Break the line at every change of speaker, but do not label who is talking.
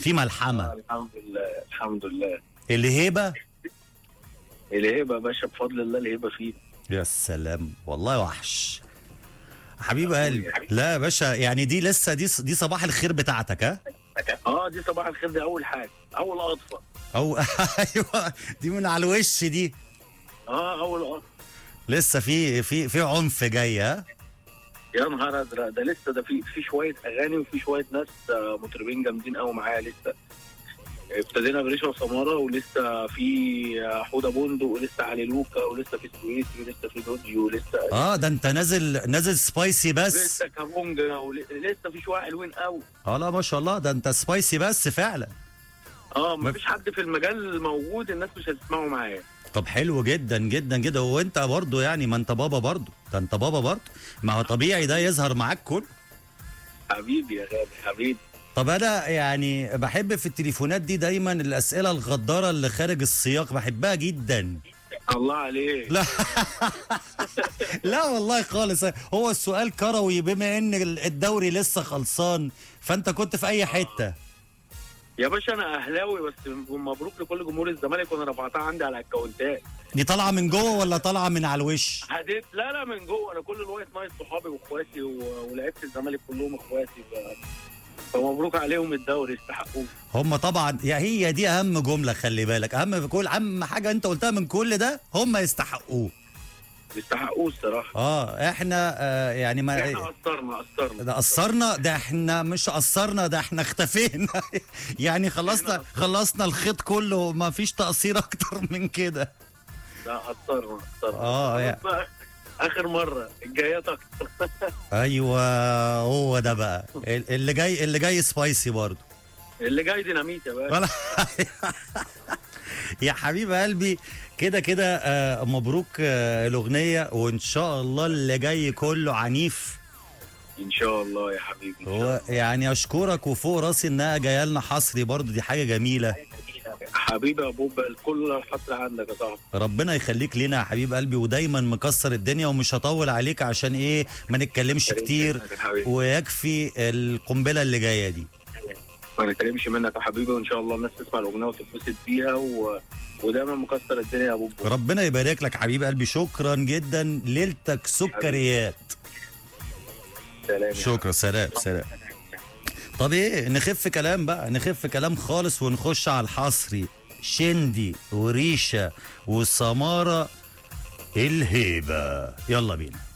في ملحمه
الحمد لله الحمد لله
الهيبه
الهيبه يا باشا بفضل الله الهيبه فيه
يا سلام والله وحش حبيب قلبي لا يا باشا يعني دي لسه دي دي صباح الخير بتاعتك ها
اه دي صباح الخير دي اول حاجه اول قطفه
او ايوه دي من على الوش دي
اه اول قطفه
لسه في في في عنف جاي ها
يا نهار ازرق ده لسه ده في في شويه اغاني وفي شويه ناس آه، مطربين جامدين قوي معايا لسه ابتدينا بريشه وسماره ولسه في آه، حوده بندق ولسه علي لوكا ولسه في سويسي ولسه في دودجي ولسه
اه ده انت نازل نازل سبايسي بس
لسه كابونجا ولسه في شويه حلوين قوي
اه لا ما شاء الله ده انت سبايسي بس فعلا
اه مفيش حد في المجال موجود الناس مش هتسمعوا معايا
طب حلو جدا جدا جدا وانت برضو يعني ما انت بابا برضو ده انت بابا برضو ما هو طبيعي ده يظهر معاك كله
حبيبي يا غالي حبيبي
طب انا يعني بحب في التليفونات دي دايما الاسئله الغداره اللي خارج السياق بحبها جدا
الله عليك
لا لا والله خالص هو السؤال كروي بما ان الدوري لسه خلصان فانت كنت في اي حته
يا باشا انا اهلاوي بس مبروك لكل جمهور الزمالك وانا رفعتها عندي على الاكونتات
دي طالعه من جوه ولا طالعه من على الوش
هديت لا لا من جوه انا كل الوايت نايت صحابي واخواتي و- ولعيبه الزمالك كلهم اخواتي ف... فمبروك عليهم الدوري يستحقوه
هم طبعا يا هي دي اهم جمله خلي بالك اهم في كل اهم حاجه انت قلتها من كل ده هم يستحقوه
يستحقوه الصراحه
اه احنا آه يعني ما
احنا قصرنا قصرنا
ده قصرنا ده احنا مش قصرنا ده احنا اختفينا يعني خلصنا خلصنا الخيط كله ما فيش تقصير اكتر من كده
لا قصرنا قصرنا
اه يا.
خلاص بقى، اخر مره الجايات اكتر
ايوه هو ده بقى ال- اللي جاي اللي جاي سبايسي برضه
اللي جاي ديناميت يا باشا
ولا يا حبيب قلبي كده كده آه، مبروك آه، الاغنيه وان شاء الله اللي جاي كله عنيف
ان شاء الله يا حبيبي إن شاء الله.
هو يعني اشكرك وفوق راسي انها جايه لنا حصري برضه دي حاجه جميله
حبيبي يا بوب الكل الحصر عندك يا صاحبي
ربنا يخليك لينا يا حبيب قلبي ودايما مكسر الدنيا ومش هطول عليك عشان ايه ما نتكلمش كتير
منك يا حبيبي.
ويكفي القنبله اللي جايه دي
ما نتكلمش منك يا حبيبي وان شاء الله الناس تسمع الاغنيه وتتبسط بيها و... ودايما مكسر الدنيا يا بوب
ربنا يبارك لك حبيب قلبي شكرا جدا ليلتك سكريات
سلام يا
شكرا سلام سلام طب ايه نخف كلام بقى نخف كلام خالص ونخش على الحصري شندي وريشه وسماره الهيبه يلا بينا